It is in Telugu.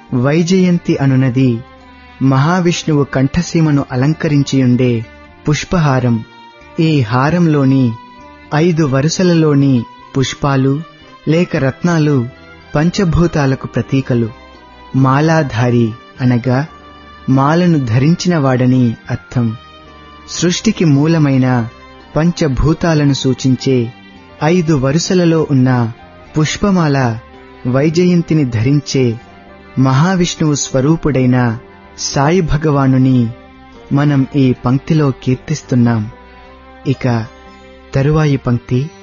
వైజయంతి అనునది మహావిష్ణువు కంఠసీమను అలంకరించియుండే పుష్పహారం ఈ హారంలోని ఐదు వరుసలలోని పుష్పాలు లేక రత్నాలు పంచభూతాలకు ప్రతీకలు మాలాధారి అనగా మాలను ధరించినవాడని అర్థం సృష్టికి మూలమైన పంచభూతాలను సూచించే ఐదు వరుసలలో ఉన్న పుష్పమాల వైజయంతిని ధరించే మహావిష్ణువు స్వరూపుడైన సాయి భగవానుని మనం ఈ పంక్తిలో కీర్తిస్తున్నాం ఇక తరువాయి పంక్తి